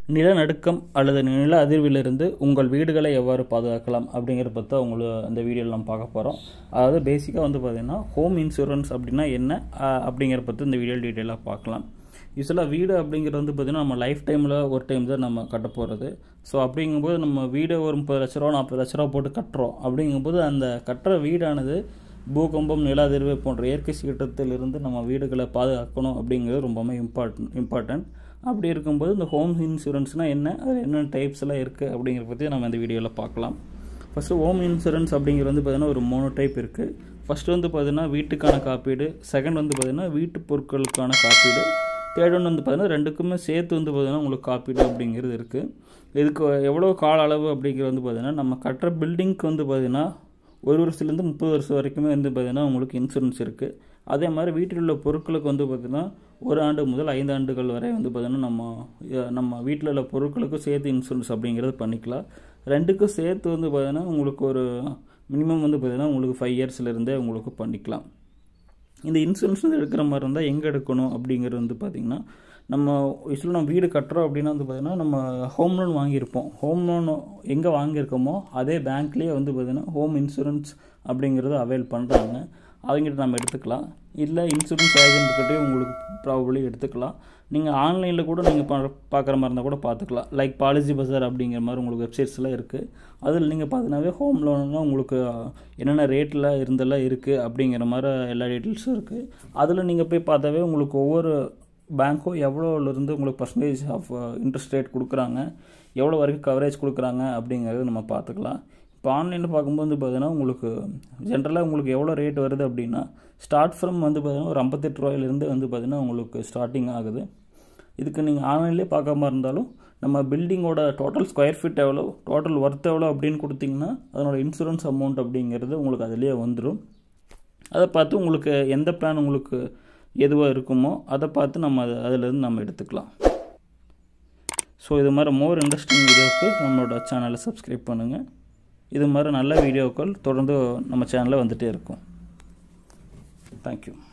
நிலநடுக்கம் அல்லது நில அதிர்விலிருந்து உங்கள் வீடுகளை எவ்வாறு பாதுகாக்கலாம் அப்படிங்கிறத பற்றி உங்களுக்கு அந்த வீடியோவில் நம்ம பார்க்க போகிறோம் அதாவது பேசிக்காக வந்து பார்த்திங்கன்னா ஹோம் இன்சூரன்ஸ் அப்படின்னா என்ன அஹ், அப்படிங்கிறத பற்றி இந்த வீடியோ டீட்டெயிலாக பார்க்கலாம் யூஸ்வலாக வீடு அப்படிங்கிறது வந்து பார்த்திங்கன்னா நம்ம லைஃப் டைமில் ஒரு டைம் தான் நம்ம கட்ட போகிறது ஸோ அப்படிங்கும்போது நம்ம வீடு ஒரு முப்பது லட்ச ரூபா நாற்பது லட்ச ரூபா போட்டு கட்டுறோம் அப்படிங்கும்போது அந்த கட்டுற வீடானது பூகம்பம் நில அதிர்வு போன்ற இயற்கை சீற்றத்திலிருந்து நம்ம வீடுகளை பாதுகாக்கணும் அப்படிங்கிறது ரொம்பவுமே இம்பார்ட்டன்ட் இம்பார்ட்டன்ட் அப்படி இருக்கும்போது இந்த ஹோம் இன்சூரன்ஸ்னால் என்ன அது என்னென்ன டைப்ஸ் எல்லாம் இருக்குது அப்படிங்கிறத பற்றி நம்ம இந்த வீடியோவில் பார்க்கலாம் ஃபஸ்ட்டு ஹோம் இன்சூரன்ஸ் அப்படிங்கிறது வந்து பார்த்திங்கன்னா ஒரு மூணு டைப் இருக்குது ஃபஸ்ட்டு வந்து பார்த்திங்கன்னா வீட்டுக்கான காப்பீடு செகண்ட் வந்து பார்த்திங்கன்னா வீட்டு பொருட்களுக்கான காப்பீடு தேர்ட் ஒன்று வந்து பார்த்திங்கன்னா ரெண்டுக்குமே சேர்த்து வந்து பார்த்திங்கன்னா உங்களுக்கு காப்பீடு அப்படிங்கிறது இருக்குது இதுக்கு எவ்வளோ கால அளவு அப்படிங்கிறது வந்து பார்த்திங்கன்னா நம்ம கட்டுற பில்டிங்க்கு வந்து பார்த்திங்கன்னா ஒரு வருஷத்துலேருந்து முப்பது வருஷம் வரைக்குமே வந்து பார்த்திங்கன்னா உங்களுக்கு இன்சூரன்ஸ் இருக்குது அதே மாதிரி வீட்டில் உள்ள பொருட்களுக்கு வந்து பார்த்திங்கன்னா ஒரு ஆண்டு முதல் ஐந்து ஆண்டுகள் வரை வந்து பார்த்திங்கன்னா நம்ம அஹ், நம்ம வீட்டில் உள்ள பொருட்களுக்கும் சேர்த்து இன்சூரன்ஸ் அப்படிங்கிறது பண்ணிக்கலாம் ரெண்டுக்கும் சேர்த்து வந்து பார்த்திங்கன்னா உங்களுக்கு ஒரு மினிமம் வந்து பார்த்திங்கன்னா உங்களுக்கு ஃபைவ் இயர்ஸ்லேருந்தே உங்களுக்கு பண்ணிக்கலாம் இந்த இன்சூரன்ஸ் வந்து எடுக்கிற மாதிரி இருந்தால் எங்கே எடுக்கணும் அப்படிங்கிறது வந்து பார்த்திங்கன்னா நம்ம யூஸ்வலாக நம்ம வீடு கட்டுறோம் அப்படின்னா வந்து பார்த்திங்கன்னா நம்ம ஹோம் லோன் வாங்கியிருப்போம் ஹோம் லோன் எங்கே வாங்கியிருக்கோமோ அதே பேங்க்லேயே வந்து பார்த்திங்கன்னா ஹோம் இன்சூரன்ஸ் அப்படிங்கிறத அவைல் பண்ணுறாங்க அவங்ககிட்ட நம்ம எடுத்துக்கலாம் இல்லை இன்சூரன்ஸ் ஏஜென்ட்கிட்டே உங்களுக்கு ப்ராபபிளி எடுத்துக்கலாம் நீங்கள் ஆன்லைனில் கூட நீங்கள் பார்க்குற மாதிரி இருந்தால் கூட பார்த்துக்கலாம் லைக் பாலிசி பஜார் அப்படிங்கிற மாதிரி உங்களுக்கு வெப்சைட்ஸ்லாம் இருக்குது அதில் நீங்கள் பார்த்தீங்கன்னாவே ஹோம் லோன்லாம் உங்களுக்கு என்னென்ன ரேட்டில் இருந்தெல்லாம் இருக்குது அப்படிங்கிற மாதிரி எல்லா டீட்டெயில்ஸும் இருக்குது அதில் நீங்கள் போய் பார்த்தாவே உங்களுக்கு ஒவ்வொரு பேங்க்கும் எவ்வளோலேருந்து உங்களுக்கு பர்சன்டேஜ் ஆஃப் இன்ட்ரெஸ்ட் ரேட் கொடுக்குறாங்க எவ்வளோ வரைக்கும் கவரேஜ் கொடுக்குறாங்க அப்படிங்கிறத நம்ம பார்த்துக்கலாம் இப்போ ஆன்லைனில் பார்க்கும்போது வந்து பார்த்தீங்கன்னா உங்களுக்கு ஜென்ரலாக உங்களுக்கு எவ்வளோ ரேட் வருது அப்படின்னா ஸ்டார்ட் ஃப்ரம் வந்து பார்த்தீங்கன்னா ஒரு ஐம்பத்தெட்டு ரூபாயிலேருந்து வந்து பார்த்தீங்கன்னா உங்களுக்கு ஸ்டார்டிங் ஆகுது இதுக்கு நீங்கள் ஆன்லைன்லேயே பார்க்காம இருந்தாலும் நம்ம பில்டிங்கோட டோட்டல் ஸ்கொயர் ஃபீட் எவ்வளோ டோட்டல் ஒர்த் எவ்வளோ அப்படின்னு கொடுத்தீங்கன்னா அதனோட இன்சூரன்ஸ் அமௌண்ட் அப்படிங்கிறது உங்களுக்கு அதிலேயே வந்துடும் அதை பார்த்து உங்களுக்கு எந்த பிளான் உங்களுக்கு எதுவாக இருக்குமோ அதை பார்த்து நம்ம அதை அதிலேருந்து நம்ம எடுத்துக்கலாம் ஸோ இது மாதிரி மோர் இன்ட்ரெஸ்டிங் வீடியோவுக்கு நம்மளோட சேனலை சப்ஸ்கிரைப் பண்ணுங்கள் இது மாதிரி நல்ல வீடியோக்கள் தொடர்ந்து நம்ம சேனலில் வந்துகிட்டே இருக்கும் தேங்க்யூ